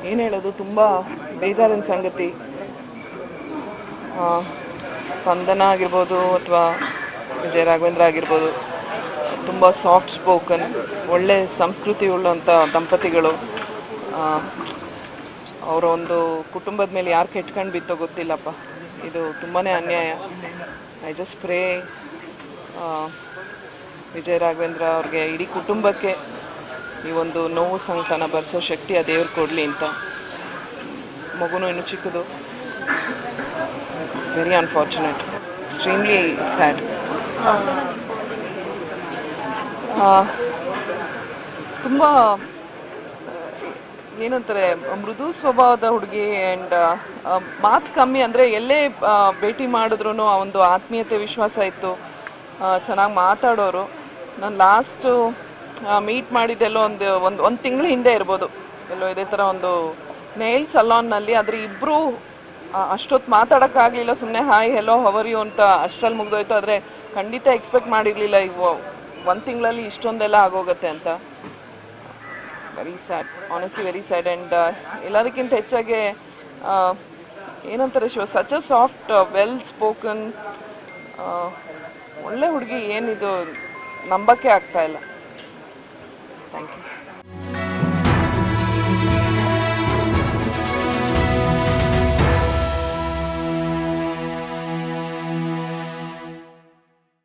ಏನು ಹೇಳೋದು ತುಂಬ ಬೇಜಾರಿನ ಸಂಗತಿ ಆ, ಸ್ಪಂದನ ಆಗಿರ್ಬೋದು ಅಥವಾ ವಿಜಯ ರಾಘವೇಂದ್ರ ಆಗಿರ್ಬೋದು ತುಂಬ ಸಾಫ್ಟ್ ಸ್ಪೋಕನ್ ಒಳ್ಳೆ ಸಂಸ್ಕೃತಿ ಉಳ್ಳಂಥ ದಂಪತಿಗಳು ಅವರ ಒಂದು ಕುಟುಂಬದ ಮೇಲೆ ಯಾರು ಕೆಟ್ಕೊಂಡು ಬಿತ್ತೋ ಗೊತ್ತಿಲ್ಲಪ್ಪ ಇದು ತುಂಬಾ ಅನ್ಯಾಯ I just pray Vijaya Raghavendra ಅವ್ರಿಗೆ ಇಡೀ ಕುಟುಂಬಕ್ಕೆ ಈ ಒಂದು ನೋವು ಸಂಕಟನ ಭರಿಸೋ ಶಕ್ತಿ ಆ ದೇವ್ರು ಕೊಡಲಿ ಅಂತ ಮಗುನು ಇನ್ನು ಚಿಕ್ಕದು ವೆರಿ ಅನ್ಫಾರ್ಚುನೇಟ್ ಎಕ್ಸ್ಟ್ರೀಮ್ಲಿ ಸ್ಯಾಡ್ ತುಂಬ ಏನಂತಾರೆ ಮೃದು ಸ್ವಭಾವದ ಹುಡುಗಿ ಆ್ಯಂಡ್ ಮಾತು ಕಮ್ಮಿ ಅಂದರೆ ಎಲ್ಲೇ ಆ, ಭೇಟಿ ಮಾಡಿದ್ರು ಆ ಒಂದು ಆತ್ಮೀಯತೆ ವಿಶ್ವಾಸ ಇತ್ತು ಚೆನ್ನಾಗಿ ಮಾತಾಡೋರು ನಾನು ಲಾಸ್ಟು ಮೀಟ್ ಮಾಡಿದ್ದೆಲ್ಲೋ ಒಂದು ಒಂದು ಒಂದು ತಿಂಗಳ ಹಿಂದೆ ಇರ್ಬೋದು ಎಲ್ಲೋ ಇದೇ ಥರ ಒಂದು ನೇಲ್ ಸಲಾನ್ನಲ್ಲಿ ಆದರೆ ಇಬ್ಬರು ಅಷ್ಟೊತ್ತು ಮಾತಾಡೋಕ್ಕಾಗಲಿಲ್ಲ ಸುಮ್ಮನೆ ಹಾಯ್ ಹೆಲೋ ಹವರ್ ಯು ಅಂತ ಅಷ್ಟರಲ್ಲಿ ಮುಗ್ದೋಯ್ತು ಆದರೆ ಖಂಡಿತ ಎಕ್ಸ್ಪೆಕ್ಟ್ ಮಾಡಿರಲಿಲ್ಲ ಇವು ಒಂದು ತಿಂಗಳಲ್ಲಿ ಇಷ್ಟೊಂದೆಲ್ಲ ಆಗೋಗುತ್ತೆ ಅಂತ very sad honestly very sad and ಎಲ್ಲದಕ್ಕಿಂತ ಹೆಚ್ಚಾಗಿ ಆ, ಏನಂತಾರೆ Shiva such a soft well spoken ಒಳ್ಳೆ ಹುಡುಗಿ ಏನಿದು ನಂಬಕ್ಕೆ ಆಗ್ತಾ ಇಲ್ಲ ಥ್ಯಾಂಕ್ ಯು